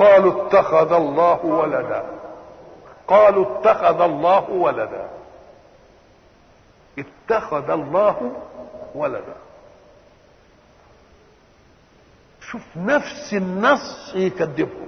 قالوا اتخذ الله ولدا قالوا اتخذ الله ولدا اتخذ الله ولدا شوف نفس النص يكذبه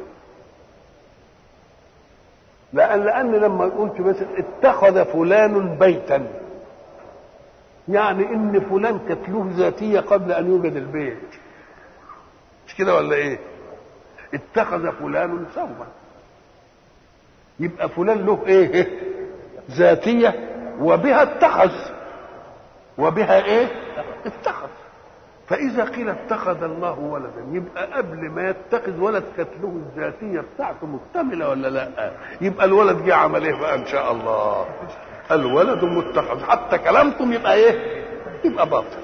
لأن لأن لما قلت مثلا اتخذ فلان بيتا يعني إن فلان كانت له ذاتية قبل أن يوجد البيت مش كده ولا إيه؟ اتخذ فلان ثوبا يبقى فلان له إيه؟ ذاتية وبها اتخذ وبها إيه؟ اتخذ فإذا قيل اتخذ الله ولدا يبقى قبل ما يتخذ ولد كانت له الذاتية بتاعته مكتملة ولا لا؟ يبقى الولد جه عمل إيه بقى إن شاء الله؟ الولد متخذ حتى كلامكم يبقى إيه؟ يبقى باطل.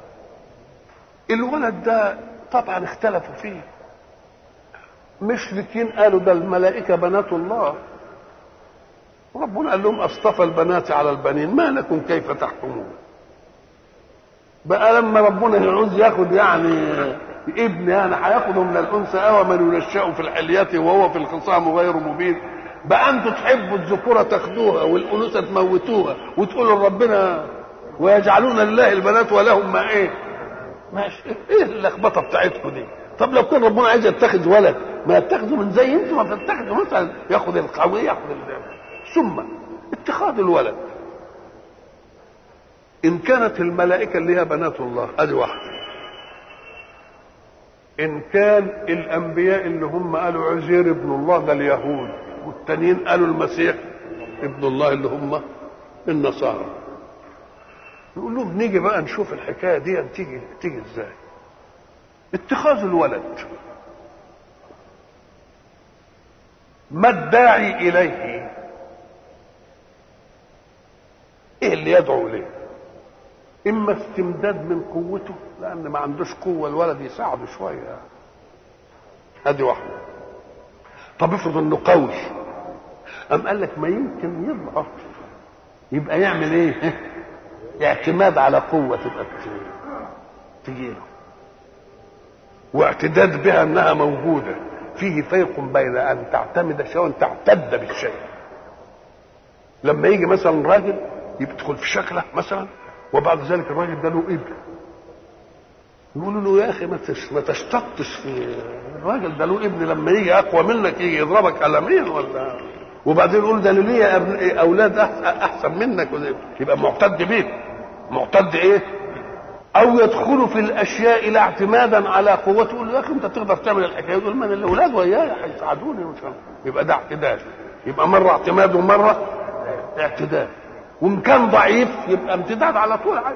الولد ده طبعا اختلفوا فيه. مشركين قالوا ده الملائكة بنات الله. ربنا قال لهم اصطفى البنات على البنين ما لكم كيف تحكمون بقى لما ربنا يعوز ياخد يعني ابن يعني هياخده من الانثى او من ينشأ في الحلية وهو في الخصام غير مبين بقى انتوا تحبوا الذكورة تاخدوها والانوثة تموتوها وتقولوا لربنا ويجعلون لله البنات ولهم ما ايه ماشي ايه اللخبطه بتاعتكم دي طب لو كان ربنا عايز يتخذ ولد ما يتخذه من زي انتوا ما تتخذوا مثلا ياخد القوي ياخد ال... ثم اتخاذ الولد ان كانت الملائكه اللي هي بنات الله ادي واحده ان كان الانبياء اللي هم قالوا عزير ابن الله ده اليهود والتانيين قالوا المسيح ابن الله اللي هم النصارى نقول لهم نيجي بقى نشوف الحكايه دي تيجي تيجي ازاي اتخاذ الولد ما الداعي اليه ايه اللي يدعو اليه اما استمداد من قوته لان ما عندوش قوه الولد يساعده شويه ادي واحده طب افرض انه قوي ام قال لك ما يمكن يضعف يبقى يعمل ايه اعتماد على قوه تبقى تجيله واعتداد بها انها موجوده فيه فرق بين ان تعتمد شيء وان تعتد بالشيء لما يجي مثلا راجل يدخل في شكله مثلا وبعد ذلك الراجل ده له ابن يقولوا له يا اخي ما ما تشتطش في الراجل ده له ابن لما يجي اقوى منك يجي يضربك قلمين ولا وبعدين يقول ده ليه اولاد احسن منك يبقى معتد بيه معتد ايه؟ او يدخل في الاشياء لا اعتمادا على قوته يقول له يا اخي انت تقدر تعمل الحكايه يقول من الاولاد وياي هيساعدوني يبقى ده اعتدال يبقى مره اعتماد ومره اعتدال وان كان ضعيف يبقى امتداد على طول عادي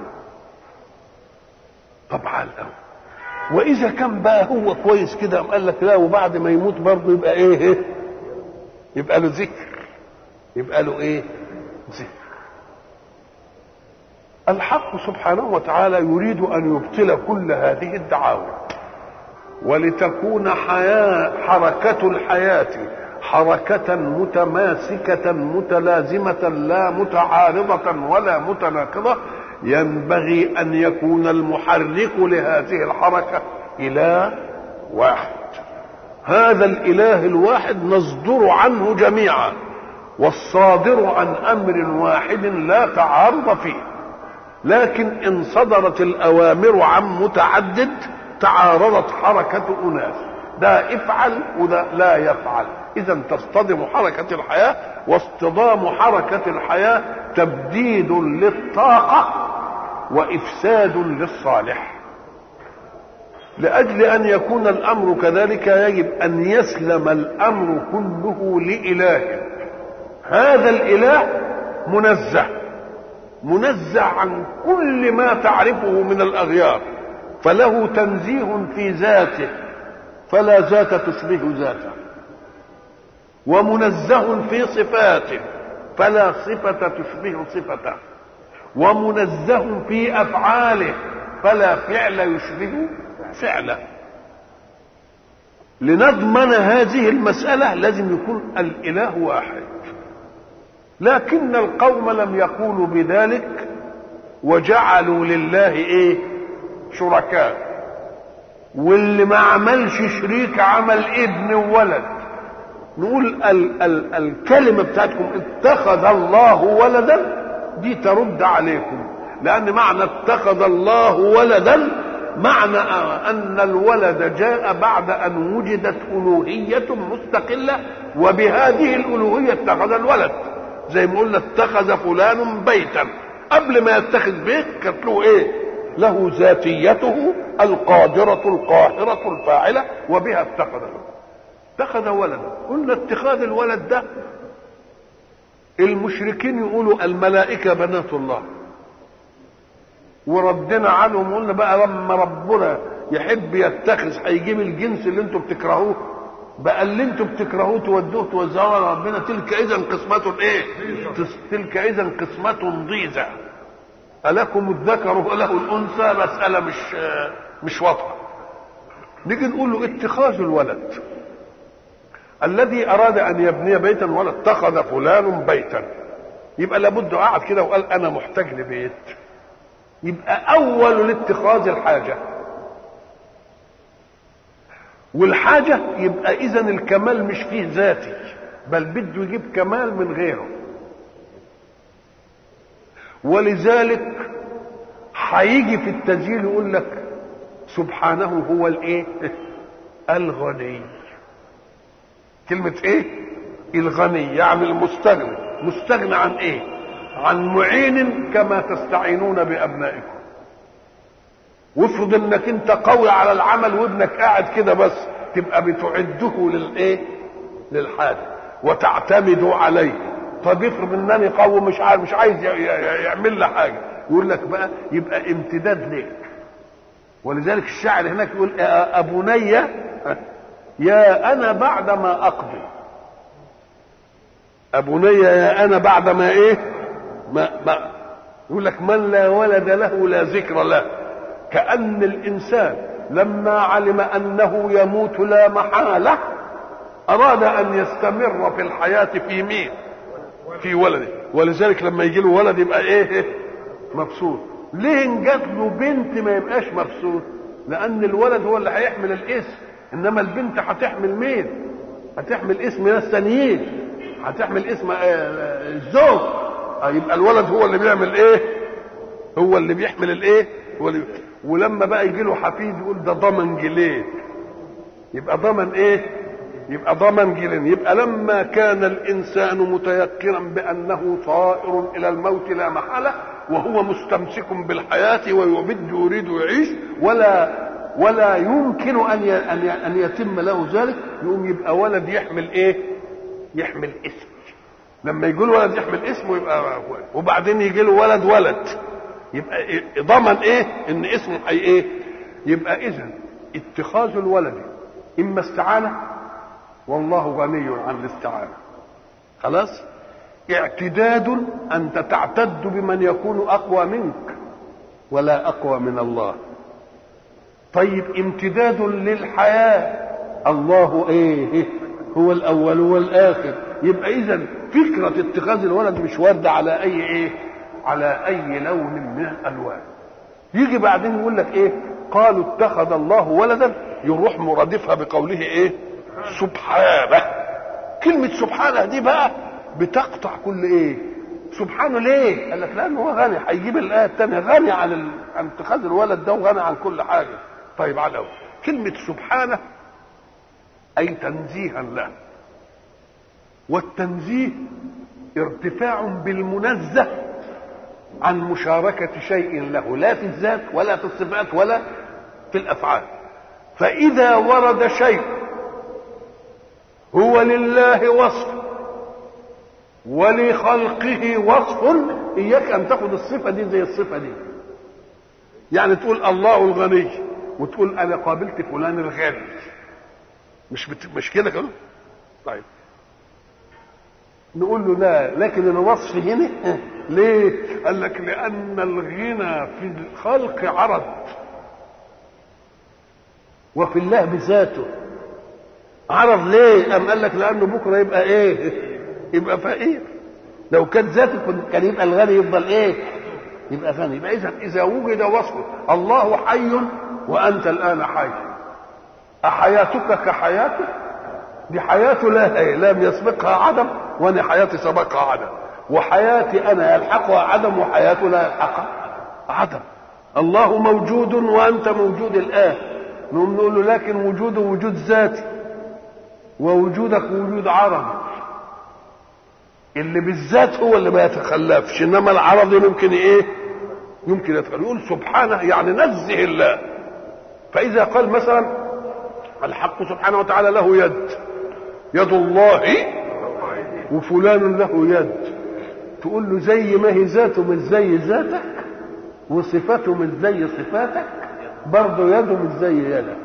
طبعا قوي واذا كان بقى هو كويس كده قال لك لا وبعد ما يموت برضه يبقى ايه يبقى له ذكر يبقى له ايه ذكر الحق سبحانه وتعالى يريد ان يبطل كل هذه الدعاوى ولتكون حياة حركة الحياة حركة متماسكة متلازمة لا متعارضة ولا متناقضة ينبغي أن يكون المحرك لهذه الحركة إله واحد هذا الإله الواحد نصدر عنه جميعا والصادر عن أمر واحد لا تعارض فيه لكن إن صدرت الأوامر عن متعدد تعارضت حركة أناس ده افعل وده لا يفعل اذا تصطدم حركه الحياه واصطدام حركه الحياه تبديد للطاقه وافساد للصالح لاجل ان يكون الامر كذلك يجب ان يسلم الامر كله لاله هذا الاله منزه منزه عن كل ما تعرفه من الاغيار فله تنزيه في ذاته فلا ذات تشبه ذاته ومنزه في صفاته فلا صفة تشبه صفته ومنزه في أفعاله فلا فعل يشبه فعله لنضمن هذه المسألة لازم يكون الإله واحد لكن القوم لم يقولوا بذلك وجعلوا لله ايه شركاء واللي ما عملش شريك عمل ابن وولد نقول ال ال الكلمة بتاعتكم اتخذ الله ولدا دي ترد عليكم لأن معنى اتخذ الله ولدا معنى أن الولد جاء بعد أن وجدت ألوهية مستقلة وبهذه الألوهية اتخذ الولد زي ما قلنا اتخذ فلان بيتا قبل ما يتخذ بيت كانت له ايه له ذاتيته القادرة القاهرة الفاعلة وبها اتخذ اتخذ ولدا قلنا اتخاذ الولد ده المشركين يقولوا الملائكة بنات الله وردنا عنهم قلنا بقى لما ربنا يحب يتخذ هيجيب الجنس اللي انتم بتكرهوه بقى اللي انتم بتكرهوه تودوه توزعوه على ربنا تلك اذا قسمة ايه؟ تلك اذا قسمة ضيزة ألكم الذكر وله الأنثى مسألة مش مش واضحة نيجي نقول له اتخاذ الولد الذي أراد أن يبني بيتا ولا اتخذ فلان بيتا يبقى لابد قعد كده وقال أنا محتاج لبيت يبقى أول الاتخاذ الحاجة والحاجة يبقى إذا الكمال مش فيه ذاتي بل بده يجيب كمال من غيره ولذلك هيجي في التسجيل يقول لك سبحانه هو الايه الغني كلمة ايه الغني يعني المستغني مستغني عن ايه عن معين كما تستعينون بابنائكم وافرض انك انت قوي على العمل وابنك قاعد كده بس تبقى بتعده للايه للحاجه وتعتمدوا عليه طب افرض انني قوي مش عارف مش عايز يعمل لي حاجه يقول لك بقى يبقى امتداد ليك ولذلك الشاعر هناك يقول يا ابني يا انا بعد ما اقضي ابني يا انا بعد ما ايه ما, ما يقول لك من لا ولد له لا ذكر له كأن الإنسان لما علم أنه يموت لا محالة أراد أن يستمر في الحياة في مين؟ في ولده ولذلك لما يجي له ولد يبقى إيه؟ مبسوط ليه إن جات له بنت ما يبقاش مبسوط؟ لأن الولد هو اللي هيحمل الاسم إنما البنت هتحمل مين؟ هتحمل اسم ناس تانيين هتحمل اسم الزوج يبقى الولد هو اللي بيعمل ايه؟ هو اللي بيحمل الايه؟ هو اللي ولما بقى يجي له حفيد يقول ده ضمن جلين يبقى ضمن ايه يبقى ضمن جلين يبقى لما كان الانسان متيقنا بانه طائر الى الموت لا محاله وهو مستمسك بالحياه ويبد يريد يعيش ولا ولا يمكن ان ان ان يتم له ذلك يقوم يبقى ولد يحمل ايه يحمل اسم لما يجي له ولد يحمل اسمه يبقى وبعدين يجي له ولد ولد يبقى ضمن ايه ان اسمه حي ايه يبقى اذا اتخاذ الولد اما استعانه والله غني عن الاستعانه خلاص اعتداد انت تعتد بمن يكون اقوى منك ولا اقوى من الله طيب امتداد للحياه الله ايه هو الاول والاخر يبقى اذا فكره اتخاذ الولد مش وارده على اي ايه على اي لون من الالوان يجي بعدين يقول لك ايه قالوا اتخذ الله ولدا يروح مرادفها بقوله ايه سبحانه كلمة سبحانه دي بقى بتقطع كل ايه سبحانه ليه قال لك لانه هو غني هيجيب الايه الثانيه غني عن ال... عن اتخاذ الولد ده وغني عن كل حاجه طيب على كلمه سبحانه اي تنزيها له والتنزيه ارتفاع بالمنزه عن مشاركة شيء له لا في الذات ولا في الصفات ولا في الأفعال فإذا ورد شيء هو لله وصف ولخلقه وصف إياك أن تاخد الصفة دي زي الصفة دي يعني تقول الله الغني وتقول أنا قابلت فلان الغني مش بت... مش كده كده طيب نقول له لا لكن الوصف هنا ليه قال لك لان الغنى في الخلق عرض وفي الله بذاته عرض ليه ام قال لك لانه بكره يبقى ايه يبقى فقير لو كان ذاته كان يبقى الغني يفضل ايه يبقى غني يبقى اذا اذا وجد وصفه الله حي وانت الان حي احياتك كحياته دي حياته لا لم يسبقها عدم وانا حياتي سبقها عدم وحياتي انا يلحقها عدم وحياته لا يلحقها عدم الله موجود وانت موجود الان نقوم نقول له لكن وجوده وجود ذاتي ووجودك وجود عرضي اللي بالذات هو اللي ما يتخلفش انما العرضي ممكن ايه يمكن يتخلف يقول سبحانه يعني نزه الله فاذا قال مثلا الحق سبحانه وتعالى له يد يد الله وفلان له يد تقول له زي ما هي ذاته مش زي ذاتك وصفاته مش زي صفاتك برضه يده مش زي يدك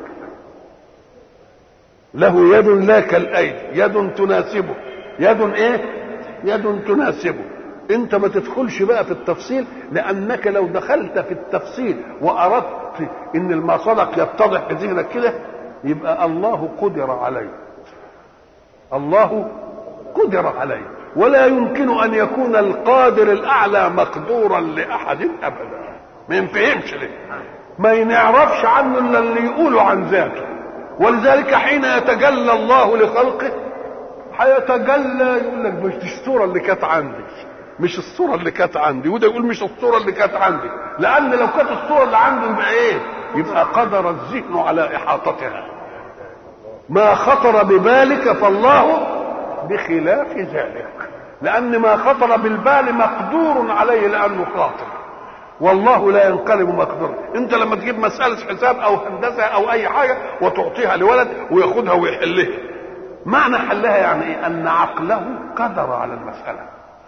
له يد لا كالايدي يد تناسبه يد ايه يد تناسبه انت ما تدخلش بقى في التفصيل لانك لو دخلت في التفصيل واردت ان ما صدق يتضح في ذهنك كده يبقى الله قدر عليه الله قدر عليه ولا يمكن ان يكون القادر الاعلى مقدورا لاحد ابدا ما ينفهمش ليه ما نعرفش عنه الا اللي يقولوا عن ذاته ولذلك حين يتجلى الله لخلقه هيتجلى يقول لك مش الصوره اللي كانت عندي مش الصوره اللي كانت عندي وده يقول مش الصوره اللي كانت عندي لان لو كانت الصوره اللي عنده يبقى ايه يبقى قدر الذهن على احاطتها ما خطر ببالك فالله بخلاف ذلك لان ما خطر بالبال مقدور عليه لانه خاطر والله لا ينقلب مقدورا انت لما تجيب مساله حساب او هندسه او اي حاجه وتعطيها لولد وياخدها ويحلها معنى حلها يعني ايه ان عقله قدر على المساله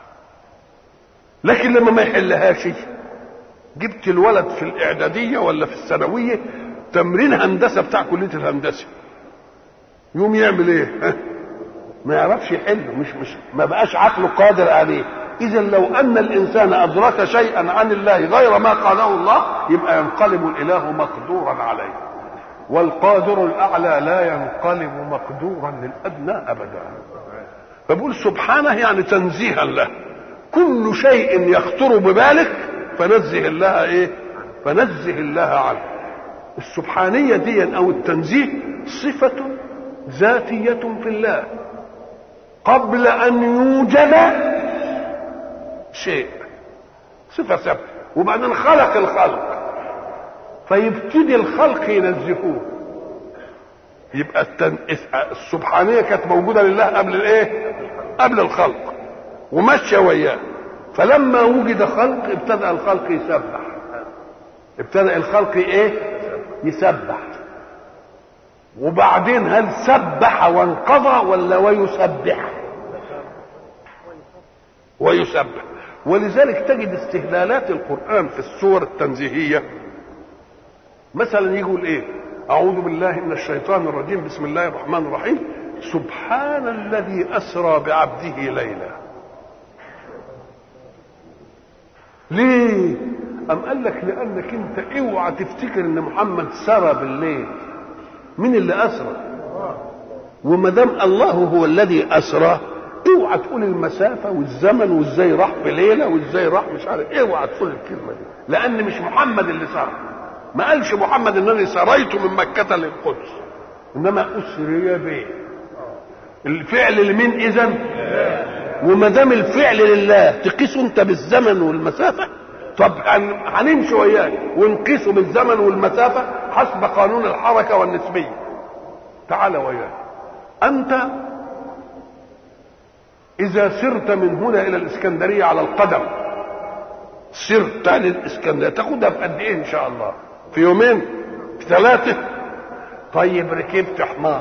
لكن لما ما يحلهاش جبت الولد في الاعداديه ولا في الثانويه تمرين هندسه بتاع كليه الهندسه يوم يعمل ايه ما يعرفش يحله مش مش ما بقاش عقله قادر عليه اذا لو ان الانسان ادرك شيئا عن الله غير ما قاله الله يبقى ينقلب الاله مقدورا عليه والقادر الاعلى لا ينقلب مقدورا للادنى ابدا فبقول سبحانه يعني تنزيها له كل شيء يخطر ببالك فنزه الله ايه فنزه الله عنه السبحانية دي او التنزيه صفة ذاتية في الله قبل ان يوجد شيء صفة ثابتة وبعدين خلق الخلق فيبتدي الخلق ينزهوه يبقى التن... السبحانية كانت موجودة لله قبل الايه قبل الخلق ومشى وياه فلما وجد خلق ابتدأ الخلق يسبح ابتدأ الخلق ايه يسبح وبعدين هل سبح وانقضى ولا ويسبح ويسبح ولذلك تجد استهلالات القرآن في السور التنزيهية مثلا يقول ايه أعوذ بالله من الشيطان الرجيم بسم الله الرحمن الرحيم سبحان الذي أسرى بعبده ليلا ليه أم قال لك لأنك أنت اوعى تفتكر إن محمد سرى بالليل مين اللي أسرى وما دام الله هو الذي أسرى اوعى تقول المسافة والزمن وازاي راح في ليلة وازاي راح مش عارف اوعى تقول الكلمة دي لأن مش محمد اللي سرى ما قالش محمد انني سريت من مكة للقدس انما اسري به الفعل لمين اذا وما دام الفعل لله تقيسه انت بالزمن والمسافة طب هنمشي وياك ونقيسه بالزمن والمسافة حسب قانون الحركة والنسبية تعال وياك انت اذا سرت من هنا الى الاسكندرية على القدم سرت للاسكندرية تاخدها في قد ايه ان شاء الله في يومين في ثلاثة طيب ركبت حمار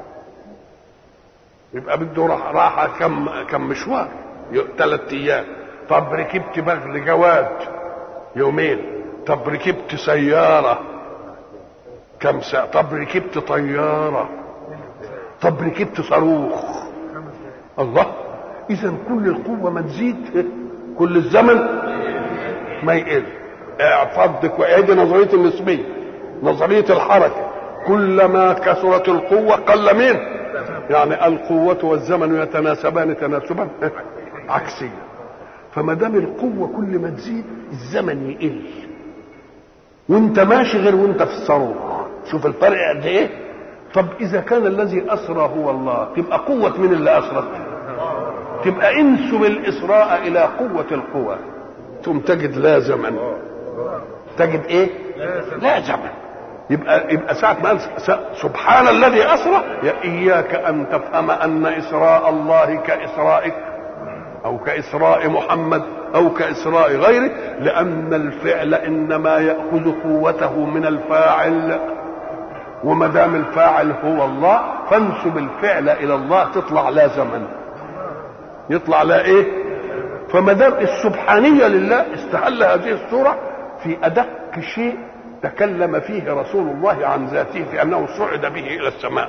يبقى بده راحة كم كم مشوار ثلاث ايام طب ركبت بغل جواد يومين طب ركبت سيارة كم ساعة طب ركبت طيارة طب ركبت صاروخ الله اذا كل القوة ما تزيد كل الزمن ما يقل اعفضك وادي نظريه النسبيه نظريه الحركه كلما كثرت القوه قل مين يعني القوه والزمن يتناسبان تناسبا عكسيا فما دام القوه كل ما تزيد الزمن يقل وانت ماشي غير وانت في الصاروخ شوف الفرق قد ايه طب اذا كان الذي اسرى هو الله تبقى قوه من اللي اسرى تبقى انسب الاسراء الى قوه القوى ثم تجد لازما تجد ايه لازما يبقى يبقى ساعة ما قال سبحان الذي أسرى إياك أن تفهم أن إسراء الله كإسرائك أو كإسراء محمد أو كإسراء غيره لأن الفعل إنما يأخذ قوته من الفاعل وما دام الفاعل هو الله فانسب الفعل إلى الله تطلع لازما يطلع لا إيه فما دام السبحانية لله استهل هذه الصورة في أدق شيء تكلم فيه رسول الله عن ذاته في انه صعد به الى السماء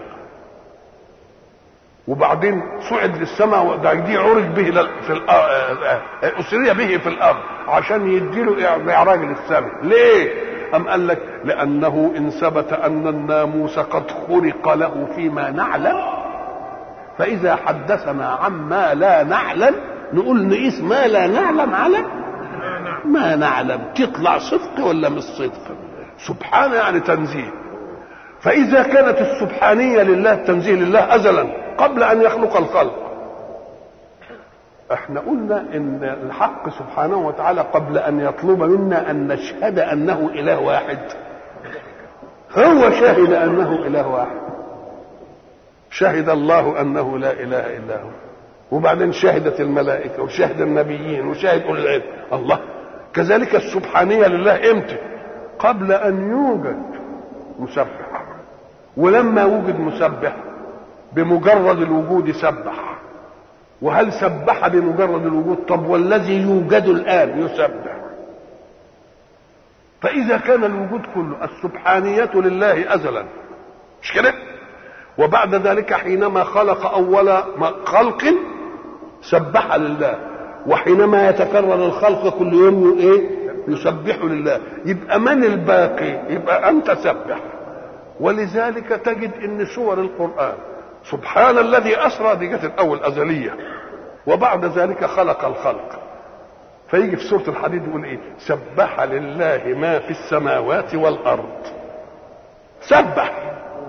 وبعدين صعد للسماء ده دي عرج به في الارض اسري به في الارض عشان يديله معراج للسماء ليه ام قال لك لانه ان ثبت ان الناموس قد خلق له فيما نعلم فاذا حدثنا عما لا نعلم نقول نقيس ما لا نعلم على ما نعلم تطلع صدق ولا مش صدق سبحان يعني تنزيه فإذا كانت السبحانية لله التنزيه لله أزلا قبل أن يخلق الخلق احنا قلنا ان الحق سبحانه وتعالى قبل ان يطلب منا ان نشهد انه اله واحد هو شهد انه اله واحد شهد الله انه لا اله الا هو وبعدين شهدت الملائكه وشهد النبيين وشهد اولي العلم الله كذلك السبحانيه لله امتى قبل ان يوجد مسبح ولما وجد مسبح بمجرد الوجود سبح وهل سبح بمجرد الوجود طب والذي يوجد الان يسبح فاذا كان الوجود كله السبحانيه لله ازلا مش كده وبعد ذلك حينما خلق اول خلق سبح لله وحينما يتكرر الخلق كل يوم ايه يسبح لله يبقى من الباقي يبقى انت سبح ولذلك تجد ان سور القران سبحان الذي اسرى دي جت الاول ازليه وبعد ذلك خلق الخلق فيجي في سوره الحديد يقول ايه سبح لله ما في السماوات والارض سبح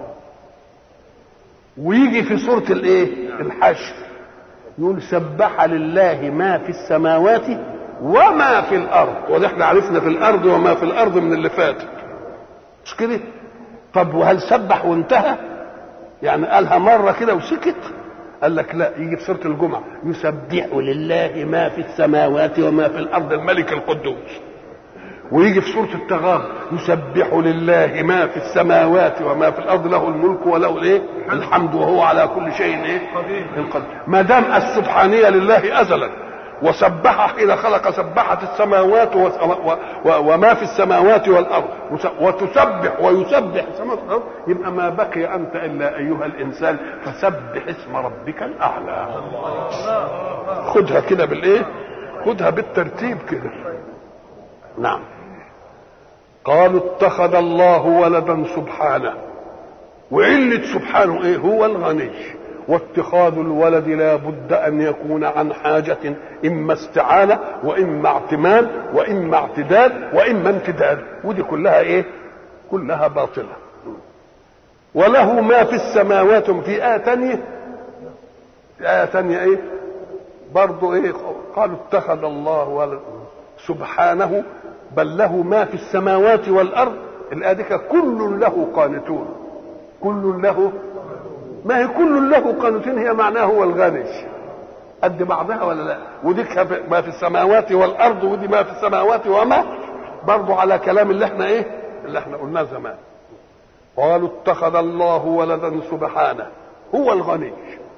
ويجي في سوره الايه الحشر يقول سبح لله ما في السماوات وما في الارض وده احنا عرفنا في الارض وما في الارض من اللي فات مش كده طب وهل سبح وانتهى يعني قالها مره كده وسكت قال لك لا يجي في سوره الجمعه يسبح لله ما في السماوات وما في الارض الملك القدوس ويجي في سوره التغابن يسبح لله ما في السماوات وما في الارض له الملك وله الايه الحمد وهو على كل شيء ايه القدير ما دام السبحانيه لله ازلا وسبح حين خلق سبحت السماوات وما في السماوات والارض وتسبح ويسبح السماوات والارض يبقى ما بقي انت الا ايها الانسان فسبح اسم ربك الاعلى خدها كده بالايه خدها بالترتيب كده نعم قالوا اتخذ الله ولدا سبحانه وعلة سبحانه ايه هو الغني واتخاذ الولد لا بد ان يكون عن حاجة اما استعانة واما اعتماد واما اعتداد واما امتداد ودي كلها ايه كلها باطلة وله ما في السماوات في آية تانية آية تانية ايه برضو ايه قالوا اتخذ الله ولد سبحانه بل له ما في السماوات والارض الآية دي كل له قانتون كل له ما هي كل له قانتين هي معناه هو الغني قد بعضها ولا لا ودي ما في السماوات والارض ودي ما في السماوات وما برضو على كلام اللي احنا ايه اللي احنا قلناه زمان قالوا اتخذ الله ولدا سبحانه هو الغني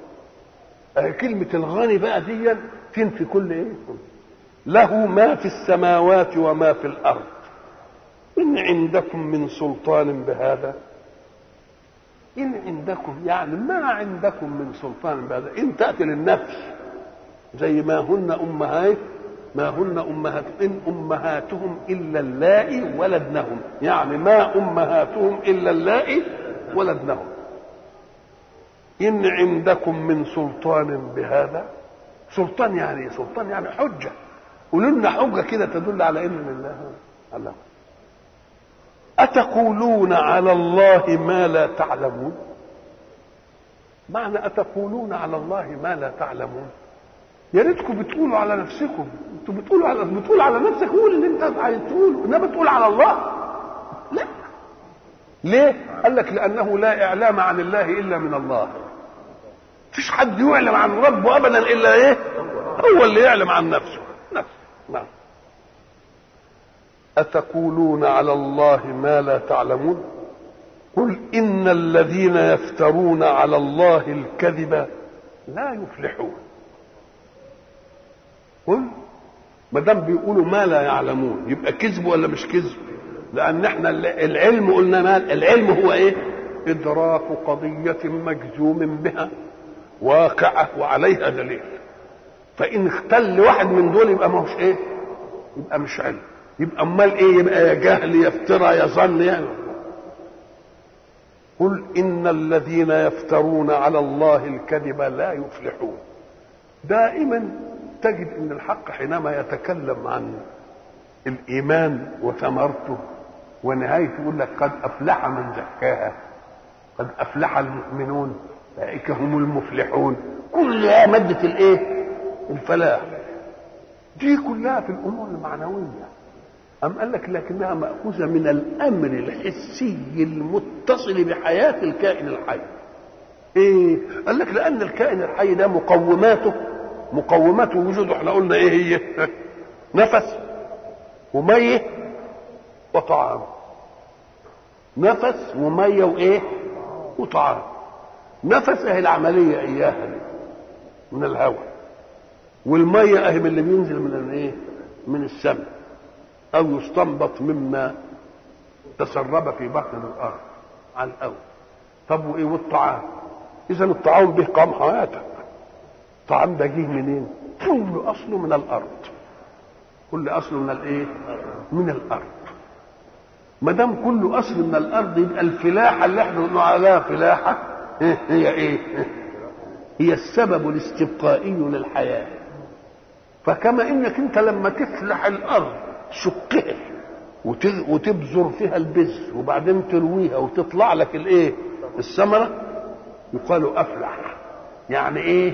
اه كلمة الغني بقى دي تنفي كل ايه له ما في السماوات وما في الارض ان عندكم من سلطان بهذا إن عندكم يعني ما عندكم من سلطان بهذا إن تأتي للنفس زي ما هن أمهات ما هن أمهات إن أمهاتهم إلا اللائي ولدنهم يعني ما أمهاتهم إلا اللائي ولدنهم إن عندكم من سلطان بهذا سلطان يعني إيه؟ سلطان يعني حجة قولوا لنا حجة كده تدل على إن الله الله أتقولون على الله ما لا تعلمون معنى اتقولون على الله ما لا تعلمون يا ريتكم بتقولوا على نفسكم انتوا بتقولوا على بتقول على نفسك قول اللي انت عايز تقوله انما تقول على الله لا ليه قال لك لانه لا اعلام عن الله الا من الله مفيش حد يعلم عن ربه ابدا الا ايه هو اللي يعلم عن نفسه نفسه نعم اتقولون على الله ما لا تعلمون قل ان الذين يفترون على الله الكذب لا يفلحون قل ما دام بيقولوا ما لا يعلمون يبقى كذب ولا مش كذب لان احنا العلم قلنا ما العلم هو ايه ادراك قضيه مجزوم بها واقعه وعليها دليل فان اختل واحد من دول يبقى ما هوش ايه يبقى مش علم يبقى امال ايه يبقى يا جهل يا افترى يا ظن يعني قل ان الذين يفترون على الله الكذب لا يفلحون دائما تجد ان الحق حينما يتكلم عن الايمان وثمرته ونهايته يقول لك قد افلح من زكاها قد افلح المؤمنون اولئك هم المفلحون كلها ماده الايه الفلاح دي كلها في الامور المعنويه أم قال لك لكنها مأخوذة من الأمر الحسي المتصل بحياة الكائن الحي. إيه؟ قال لك لأن الكائن الحي ده مقوماته مقومات وجوده احنا قلنا ايه هي نفس وميه وطعام نفس وميه وايه وطعام نفس اهي العمليه اياها دي من الهواء والميه اهي من اللي بينزل من الايه من السماء او يستنبط مما تسرب في بطن الارض على الاول طب وايه والطعام اذا الطعام به قام حياتك الطعام ده جه منين؟ كل اصله من الارض. كل اصله من الايه؟ من الارض. ما دام كل اصل من الارض يبقى الفلاحه اللي احنا بنقول عليها فلاحه هي ايه؟ هي السبب الاستبقائي للحياه. فكما انك انت لما تفلح الارض تشقها وتبذر فيها البذر وبعدين ترويها وتطلع لك الايه؟ الثمره يقال افلح. يعني ايه؟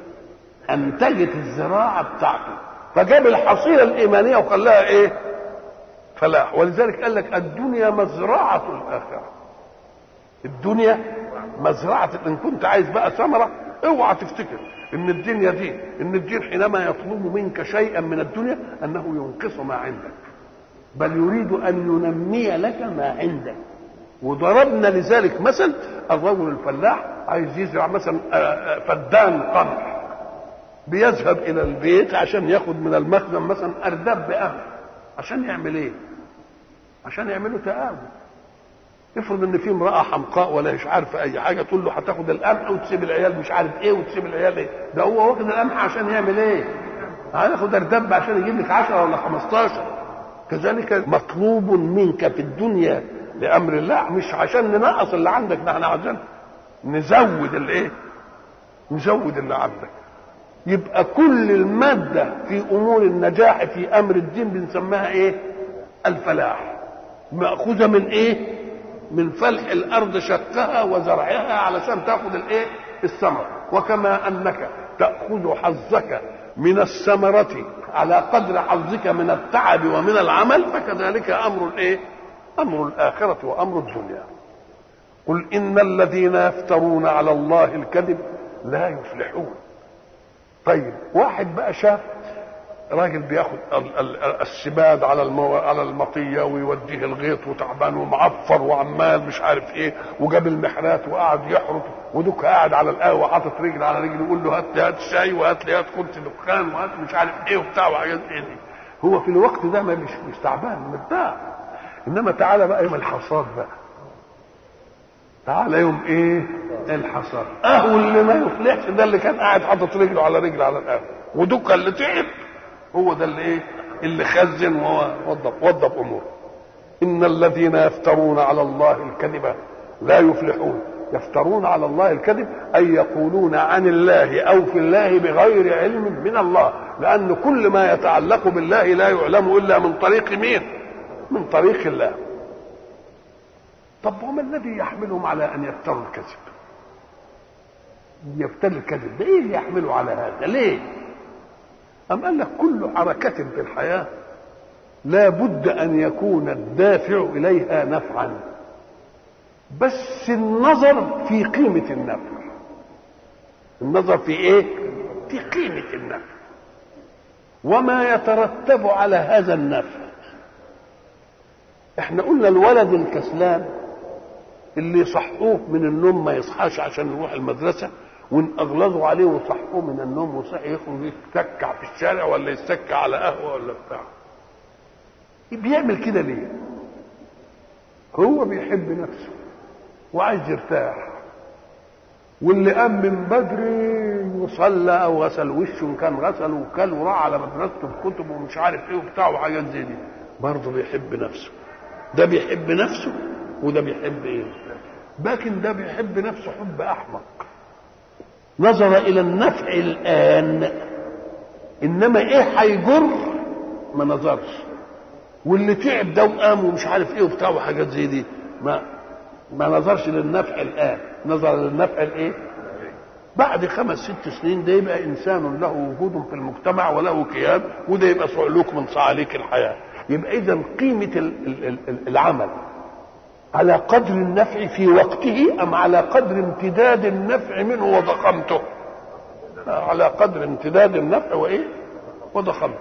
انتجت الزراعه بتاعته فجاب الحصيله الايمانيه وخلاها ايه فلاح ولذلك قال لك الدنيا مزرعه الاخره الدنيا مزرعه ان كنت عايز بقى ثمره اوعى تفتكر ان الدنيا دي ان الدين حينما يطلب منك شيئا من الدنيا انه ينقص ما عندك بل يريد ان ينمي لك ما عندك وضربنا لذلك مثل الرجل الفلاح عايز يزرع مثلا فدان قمح بيذهب الى البيت عشان ياخد من المخزن مثلا ارداب بقمح عشان يعمل ايه عشان يعملوا تآمل افرض ان في امراه حمقاء ولا مش عارفه اي حاجه تقول له هتاخد القمح وتسيب العيال مش عارف ايه وتسيب العيال ايه ده هو واخد القمح عشان يعمل ايه هياخد ارداب عشان يجيب لك 10 ولا 15 كذلك مطلوب منك في الدنيا لامر الله مش عشان ننقص اللي عندك ده احنا عايزين نزود الايه نزود اللي عندك يبقى كل المادة في أمور النجاح في أمر الدين بنسميها إيه؟ الفلاح مأخوذة من إيه؟ من فلح الأرض شقها وزرعها علشان تأخذ الإيه؟ الثمر وكما أنك تأخذ حظك من الثمرة على قدر حظك من التعب ومن العمل فكذلك أمر الإيه؟ أمر الآخرة وأمر الدنيا قل إن الذين يفترون على الله الكذب لا يفلحون طيب واحد بقى شاف راجل بياخد السباد على المو... على المطيه ويوديه الغيط وتعبان ومعفر وعمال مش عارف ايه وجاب المحرات وقعد يحرط ودك قاعد على القهوه حاطط رجل على رجل يقول له هات لي هات شاي وهات لي هات كرسي دخان وهات مش عارف ايه وبتاع وحاجات ايه دي هو في الوقت ده مش مش تعبان مرتاح انما تعالى بقى يوم الحصاد بقى تعالى يوم ايه الحصاد اهو اللي ما يفلحش ده اللي كان قاعد حاطط رجله على رجل على القهوه ودك اللي تعب هو ده اللي ايه اللي خزن ووضب وضب اموره ان الذين يفترون على الله الكذب لا يفلحون يفترون على الله الكذب اي يقولون عن الله او في الله بغير علم من الله لان كل ما يتعلق بالله لا يعلم الا من طريق مين من طريق الله طب وما الذي يحملهم على ان يفتروا الكذب يفتري الكذب ده ايه اللي يحمله على هذا ليه أم قال لك كل حركة في الحياة لا بد أن يكون الدافع إليها نفعا بس النظر في قيمة النفع النظر في ايه في قيمة النفع وما يترتب على هذا النفع احنا قلنا الولد الكسلان اللي يصحوه من النوم ما يصحاش عشان يروح المدرسة وان اغلظوا عليه وصحوه من النوم وصحي يخرج يتكع في الشارع ولا يتكع على قهوة ولا بتاع بيعمل كده ليه هو بيحب نفسه وعايز يرتاح واللي قام من بدري وصلى او غسل وشه ان كان غسل وكل وراح على مدرسته بكتبه ومش عارف ايه وبتاع وحاجات زي دي برضه بيحب نفسه ده بيحب نفسه وده بيحب ايه لكن ده بيحب نفسه حب احمق نظر الى النفع الان انما ايه هيجر ما نظرش واللي تعب ده وقام ومش عارف ايه وبتاع وحاجات زي دي ما ما نظرش للنفع الان نظر للنفع الايه بعد خمس ست سنين ده يبقى انسان له وجود في المجتمع وله كيان وده يبقى صعلوك من صعاليك الحياه يبقى اذا قيمه العمل على قدر النفع في وقته ام على قدر امتداد النفع منه وضخامته على قدر امتداد النفع وايه وضخامته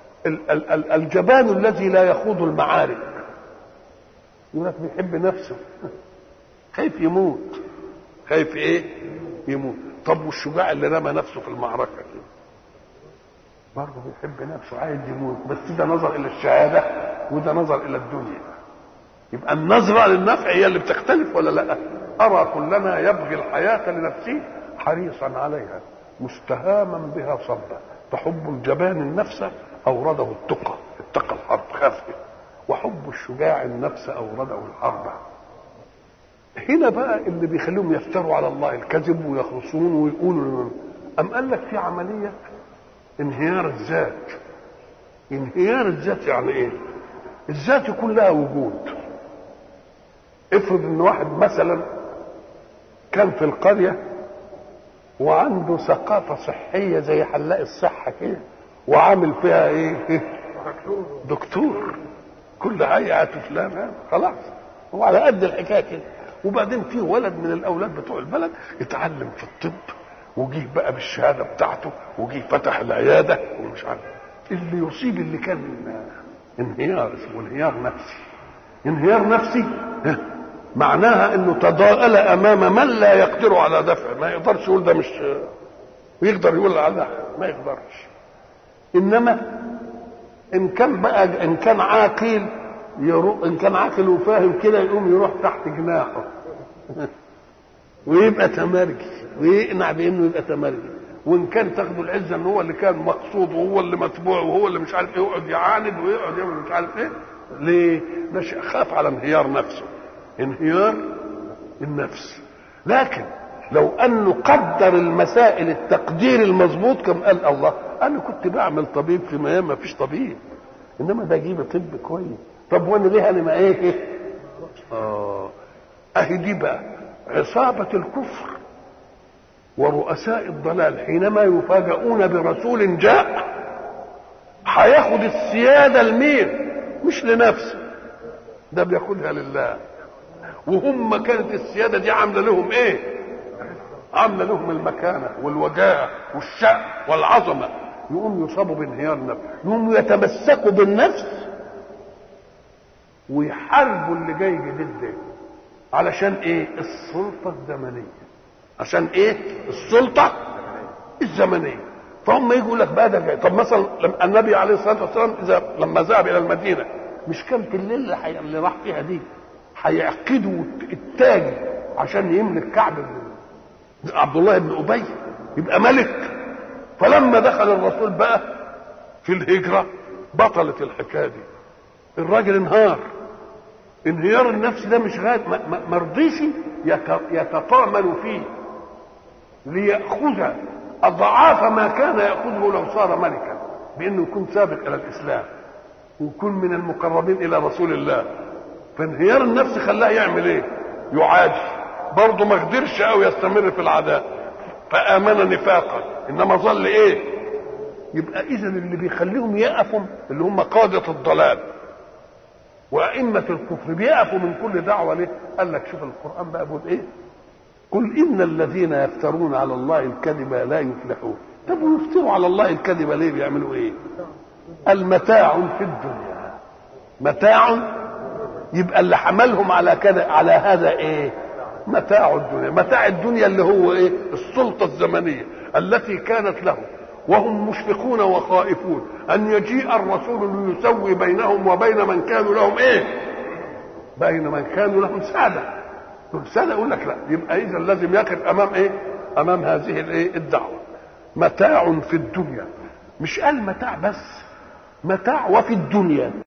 الجبان الذي لا يخوض المعارك يقول لك بيحب نفسه خايف يموت خايف ايه يموت طب والشجاع اللي رمى نفسه في المعركه كده برضه بيحب نفسه عايز يموت بس ده نظر الى الشهاده وده نظر الى الدنيا يبقى النظره للنفع هي اللي بتختلف ولا لا ارى كلنا يبغي الحياه لنفسه حريصا عليها مستهاما بها صبا فحب الجبان النفس اورده التقى اتقى الحرب خاف وحب الشجاع النفس اورده الحرب هنا بقى اللي بيخليهم يفتروا على الله الكذب ويخرصون ويقولوا أم قال لك في عملية انهيار الذات انهيار الذات يعني ايه الذات يكون لها وجود افرض ان واحد مثلا كان في القرية وعنده ثقافة صحية زي حلاق الصحة كده وعامل فيها ايه دكتور كل هيئة فلان خلاص هو على قد الحكاية كده وبعدين في ولد من الاولاد بتوع البلد اتعلم في الطب وجيه بقى بالشهاده بتاعته وجيه فتح العياده ومش عارف اللي يصيب اللي كان انهيار اسمه انهيار نفسي انهيار نفسي معناها انه تضاءل امام من لا يقدر على دفع ما يقدرش يقول ده مش ويقدر يقول على ما يقدرش انما ان كان بقى ان كان عاقل يروح ان كان عاقل وفاهم كده يقوم يروح تحت جناحه ويبقى تمرجي ويقنع بانه يبقى تمرجي وان كان تاخده العزه ان هو اللي كان مقصود وهو اللي متبوع وهو اللي مش عارف ايه يقعد يعاند ويقعد يعمل مش عارف ايه ليه؟ ده خاف على انهيار نفسه انهيار النفس لكن لو انه قدر المسائل التقدير المظبوط كم قال الله انا كنت بعمل طبيب في ميام ما فيش طبيب انما ده اجيب طب كويس طب وانا ليه انا ما ايه اه اهي دي بقى عصابة الكفر ورؤساء الضلال حينما يفاجؤون برسول جاء هياخد السيادة لمين مش لنفسه ده بياخدها لله وهم كانت السيادة دي عاملة لهم ايه عاملة لهم المكانة والوجاهة والشأن والعظمة يقوم يصابوا بانهيار نفس يقوم يتمسكوا بالنفس ويحاربوا اللي جاي جديد ده علشان ايه السلطة الزمنية عشان ايه السلطة الزمنية فهم يجوا لك بقى ده جاي طب مثلا لما النبي عليه الصلاة والسلام إذا لما ذهب إلى المدينة مش كانت الليلة اللي, حي... اللي راح فيها دي هيعقدوا التاج عشان يملك كعب عبد الله بن أبي يبقى ملك فلما دخل الرسول بقى في الهجرة بطلت الحكاية دي الراجل انهار انهيار النفس ده مش غاد ما رضيش يتطامن فيه ليأخذ أضعاف ما كان يأخذه لو صار ملكا بأنه يكون سابق إلى الإسلام ويكون من المقربين إلى رسول الله فانهيار النفس خلاه يعمل إيه؟ يعادي برضه ما قدرش أو يستمر في العداء فامن نفاقا انما ظل ايه يبقى اذا اللي بيخليهم يقفوا اللي هم قاده الضلال وأئمة الكفر بيقفوا من كل دعوة ليه؟ قال لك شوف القرآن بقى بيقول إيه؟ قل إن الذين يفترون على الله الكذب لا يفلحون. طب ويفتروا على الله الكذب ليه بيعملوا إيه؟ المتاع في الدنيا. متاع يبقى اللي حملهم على كده على هذا إيه؟ متاع الدنيا، متاع الدنيا اللي هو إيه؟ السلطة الزمنية التي كانت لهم وهم مشفقون وخائفون ان يجيء الرسول ليسوي بينهم وبين من كانوا لهم ايه بين من كانوا لهم ساده لهم ساده يقول لك لا يبقى اذا لازم يقف امام ايه امام هذه الايه الدعوه متاع في الدنيا مش قال متاع بس متاع وفي الدنيا